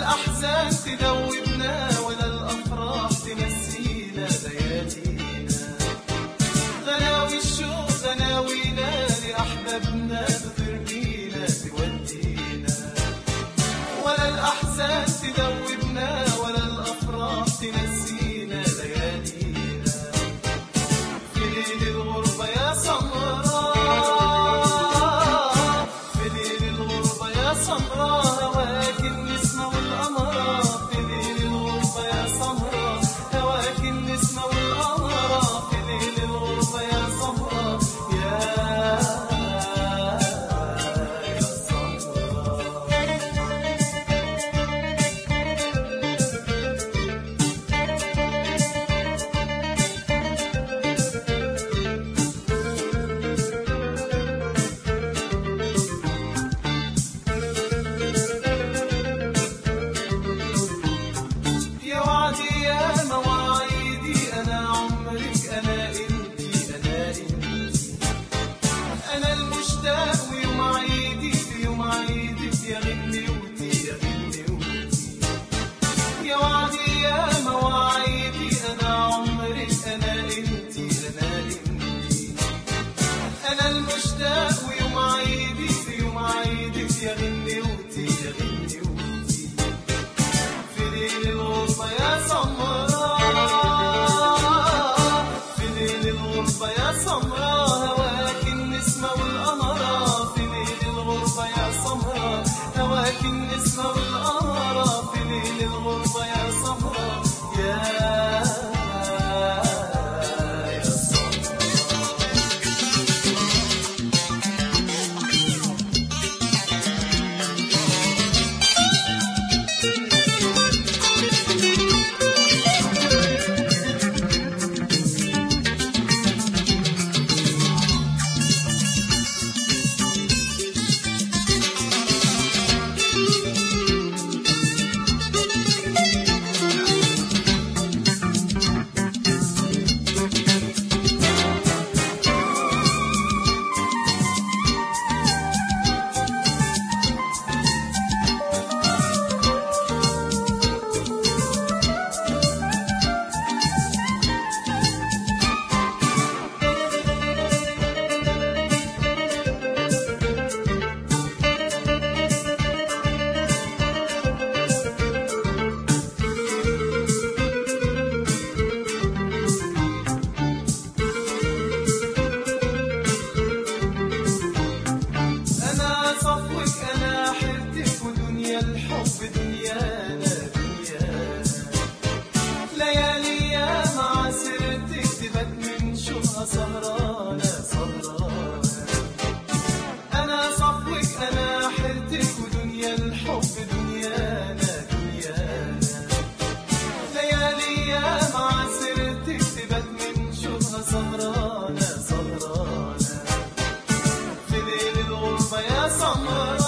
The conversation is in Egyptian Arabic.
الأحزان تدوبنا ولا الأفراح تنسينا ليالينا غلاوي الشوق غناوينا لأحبابنا بترمينا تودينا ولا الأحزان تدوبنا ولا الأفراح تنسينا ليالينا في ليل الغربة يا سمراء في ليل الغربة يا سمراء هواك النسمة والقمرة في ليل الغربة يا سمراء هواك النسمة والقمرة في ليل الغربة يا سمراء يا يا سمراء يا وعدي يا مواعيدي أنا عمرك أنا إنتي أنا إنتي أنا المشتاق ويوم عيدي في يوم عيدك يا غنيوتي يا غنيوتي يا وعدي يا مواعيدي أنا عمرك أنا إنتي أنا إنتي أنا المشتاق ويوم عيدي في يوم عيدك يا غنيوتي يا غنيوتي في ليل الغربة يا سمراء في ليل الغربة يا سمراء هواك النسمة والقمرة في ليل الغربة يا سمراء هواك النسمة والقمرة في ليل الغربة يا سمراء يا يا سمراء أنا صفوك أنا حرتك ودنيا الحب دنيانا دنيانا ليالي يا مع سيرتك تبات من شوقها سهرانة سهرانة أنا صفوك أنا حرتك ودنيا الحب دنيانا دنيانا ليالي يا مع سيرتك تبات من شوقها سهرانة سهرانة في ليل الغربة يا سمراء